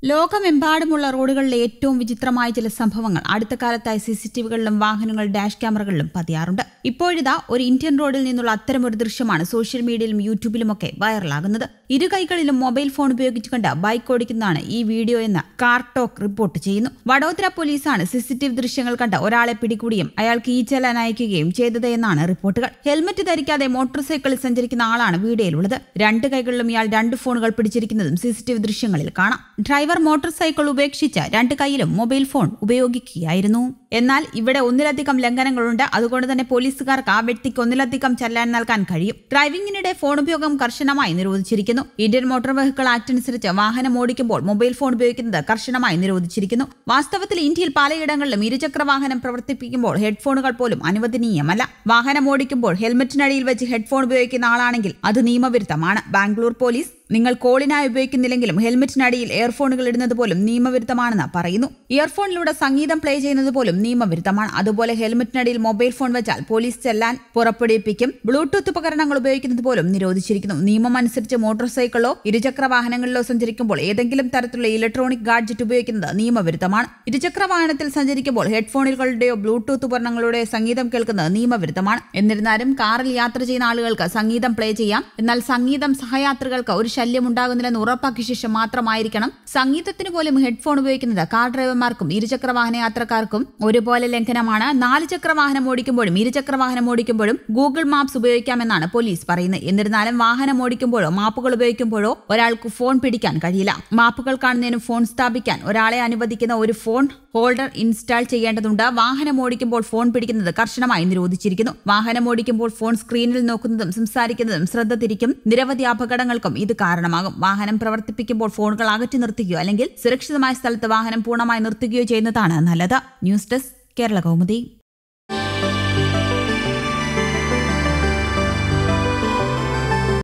ലോകമെമ്പാടുമുള്ള റോഡുകളിലെ ഏറ്റവും വിചിത്രമായ ചില സംഭവങ്ങൾ അടുത്ത കാലത്തായി സി സി ടി വികളിലും വാഹനങ്ങൾ ഡാഷ് ക്യാമറകളിലും പതിയാറുണ്ട് ഇപ്പോഴിതാ ഒരു ഇന്ത്യൻ റോഡിൽ നിന്നുള്ള അത്തരമൊരു ദൃശ്യമാണ് സോഷ്യൽ മീഡിയയിലും യൂട്യൂബിലുമൊക്കെ വൈറലാകുന്നത് ഇരു കൈകളിലും മൊബൈൽ ഫോൺ ഉപയോഗിച്ചുകൊണ്ട് ബൈക്ക് ഓടിക്കുന്നതാണ് ഈ വീഡിയോ എന്ന് കാർ ടോക്ക് റിപ്പോർട്ട് ചെയ്യുന്നു വഡോദര പോലീസാണ് സി സി ടി വി ദൃശ്യങ്ങൾ കണ്ട് ഒരാളെ പിടികൂടിയും അയാൾക്ക് ഈ ചലാൻ അയക്കുകയും ചെയ്തത് എന്നാണ് റിപ്പോർട്ടുകൾ ഹെൽമറ്റ് ധരിക്കാതെ മോട്ടോർ സൈക്കിളിൽ സഞ്ചരിക്കുന്ന ആളാണ് വീഡിയോയിലുള്ളത് രണ്ട് കൈകളിലും ഇയാൾ രണ്ട് ഫോണുകൾ പിടിച്ചിരിക്കുന്നതും സി സി ടി വി ദൃശ്യങ്ങളിൽ കാണാം ഡ്രൈവർ മോട്ടോർ സൈക്കിൾ ഉപേക്ഷിച്ച് രണ്ട് കൈയിലും മൊബൈൽ ഫോൺ ഉപയോഗിക്കുകയായിരുന്നു എന്നാൽ ഇവിടെ ഒന്നിലധികം ലംഘനങ്ങളുണ്ട് അതുകൊണ്ട് തന്നെ പോലീസുകാർക്ക് ആ വ്യക്തിക്ക് ഒന്നിലധികം ചല്ലാൻ നൽകാൻ കഴിയും ഡ്രൈവിംഗിനിടെ ഫോൺ ഉപയോഗം കർശനമായി നിരോധിച്ചിരിക്കുന്നു ഇന്ത്യൻ മോട്ടോർ വെഹിക്കിൾ ആക്ട് അനുസരിച്ച് വാഹനം ഓടിക്കുമ്പോൾ മൊബൈൽ ഫോൺ ഉപയോഗിക്കുന്നത് കർശനമായി നിരോധിച്ചിരിക്കുന്നു വാസ്തവത്തിൽ ഇന്ത്യയിൽ പലയിടങ്ങളിലും ഇരുചക്ര വാഹനം പ്രവർത്തിപ്പിക്കുമ്പോൾ ഹെഡ്ഫോണുകൾ പോലും അനുവദനീയമല്ല വാഹനം ഓടിക്കുമ്പോൾ ഹെൽമറ്റിനടിയിൽ വെച്ച് ഹെഡ്ഫോൺ ഉപയോഗിക്കുന്ന ആളാണെങ്കിൽ അത് നിയമവിരുദ്ധമാണ് ബാംഗ്ലൂർ പോലീസ് നിങ്ങൾ കോളിനായി ഉപയോഗിക്കുന്നില്ലെങ്കിലും ഹെൽമറ്റിനടിയിൽ ഇയർഫോണുകൾ ഇടുന്നത് പോലും നിയമവിരുദ്ധമാണെന്ന് പറയുന്നു ഇയർഫോണിലൂടെ സംഗീതം പ്ലേ ചെയ്യുന്നത് പോലും നിയമവിരുദ്ധമാണ് അതുപോലെ ഹെൽമറ്റിനടിയിൽ മൊബൈൽ ഫോൺ വെച്ചാൽ പോലീസ് ചെല്ലാൻ പുറപ്പെടുവിപ്പിക്കും ബ്ലൂടൂത്ത് ഉപകരണങ്ങൾ ഉപയോഗിക്കുന്നത് പോലും നിരോധിച്ചിരിക്കുന്നു നിയമം അനുസരിച്ച് മോട്ടോർ സൈക്കിളോ ഇരുചക്ര വാഹനങ്ങളിലോ സഞ്ചരിക്കുമ്പോൾ ഏതെങ്കിലും തരത്തിലുള്ള ഇലക്ട്രോണിക് ഗാഡ്ജറ്റ് ഉപയോഗിക്കുന്നത് നിയമവിരുദ്ധമാണ് ഇരുചക്ര വാഹനത്തിൽ സഞ്ചരിക്കുമ്പോൾ ഹെഡ്ഫോണുകളുടെയോ ബ്ലൂടൂത്ത് ഉപകരണങ്ങളുടെയോ സംഗീതം കേൾക്കുന്നത് നിയമവിരുദ്ധമാണ് എന്നിരുന്നാലും കാറിൽ യാത്ര ചെയ്യുന്ന ആളുകൾക്ക് സംഗീതം പ്ലേ ചെയ്യാം എന്നാൽ സംഗീതം സഹയാത്രികൾക്ക് ഒരു ശല്യം ഉണ്ടാകുന്നില്ലെന്ന് ഉറപ്പാക്കിയ ശേഷം മാത്രമായിരിക്കണം സംഗീതത്തിന് പോലും ഹെഡ്ഫോൺ ഉപയോഗിക്കുന്നത് കാർ ഡ്രൈവർമാർക്കും ഇരുചക്ര വാഹന യാത്രക്കാർക്കും ഒരുപോലെ ലംഘനമാണ് നാല് ചക്ര വാഹനം ഓടിക്കുമ്പോഴും ഇരുചക്ര വാഹനം ഓടിക്കുമ്പോഴും ഗൂഗിൾ മാപ്സ് ഉപയോഗിക്കാമെന്നാണ് പോലീസ് പറയുന്നത് എന്നിരുന്നാലും വാഹനം ഓടിക്കുമ്പോഴോ മാപ്പുകൾ ഉപയോഗിക്കുമ്പോഴോ ഒരാൾക്ക് ഫോൺ പിടിക്കാൻ കഴിയില്ല മാപ്പുകൾ കാണുന്നതിനും ഫോൺ സ്ഥാപിക്കാൻ ഒരാളെ അനുവദിക്കുന്ന ഒരു ഫോൺ ഹോൾഡർ ഇൻസ്റ്റാൾ ചെയ്യേണ്ടതുണ്ട് വാഹനം ഓടിക്കുമ്പോൾ ഫോൺ പിടിക്കുന്നത് കർശനമായി നിരോധിച്ചിരിക്കുന്നു വാഹനം ഓടിക്കുമ്പോൾ ഫോൺ സ്ക്രീനിൽ നോക്കുന്നതും സംസാരിക്കുന്നതും ശ്രദ്ധ തിരിക്കും നിരവധി അപകടങ്ങൾക്കും ഇത് കാരണമാകും വാഹനം പ്രവർത്തിപ്പിക്കുമ്പോൾ ഫോണുകൾ അകറ്റി നിർത്തുകയോ അല്ലെങ്കിൽ സുരക്ഷിതമായ സ്ഥലത്ത് വാഹനം പൂർണ്ണമായി നിർത്തുകയോ ചെയ്യുന്നതാണ് നല്ലത് ന്യൂസ് ഡെസ്ക് കേരള കൗമുദി